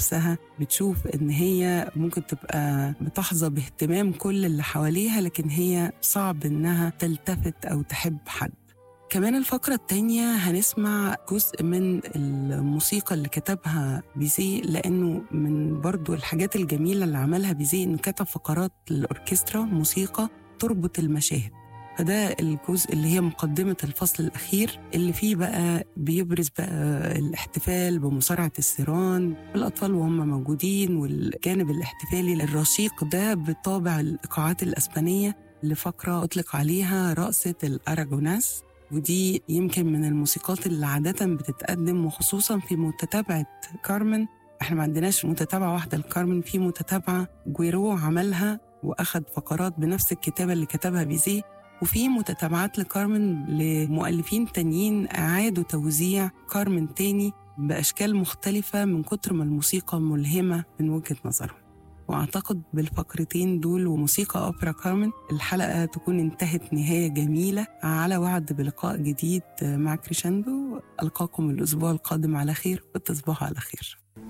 نفسها بتشوف إن هي ممكن تبقى بتحظى باهتمام كل اللي حواليها لكن هي صعب إنها تلتفت أو تحب حد كمان الفقرة التانية هنسمع جزء من الموسيقى اللي كتبها بيزي لأنه من برضو الحاجات الجميلة اللي عملها بيزي إنه كتب فقرات للأوركسترا موسيقى تربط المشاهد فده الجزء اللي هي مقدمة الفصل الأخير اللي فيه بقى بيبرز بقى الاحتفال بمصارعة السيران الأطفال وهم موجودين والجانب الاحتفالي الرشيق ده بطابع الإيقاعات الأسبانية لفقرة أطلق عليها رقصة الأراجوناس ودي يمكن من الموسيقات اللي عادة بتتقدم وخصوصا في متتابعة كارمن احنا ما عندناش متتابعة واحدة لكارمن في متتابعة جويرو عملها وأخد فقرات بنفس الكتابة اللي كتبها بيزي وفي متتابعات لكارمن لمؤلفين تانيين أعادوا توزيع كارمن تاني بأشكال مختلفة من كتر ما الموسيقى ملهمة من وجهة نظرهم وأعتقد بالفقرتين دول وموسيقى أوبرا كارمن الحلقة تكون انتهت نهاية جميلة على وعد بلقاء جديد مع كريشاندو ألقاكم الأسبوع القادم على خير وتصبحوا على خير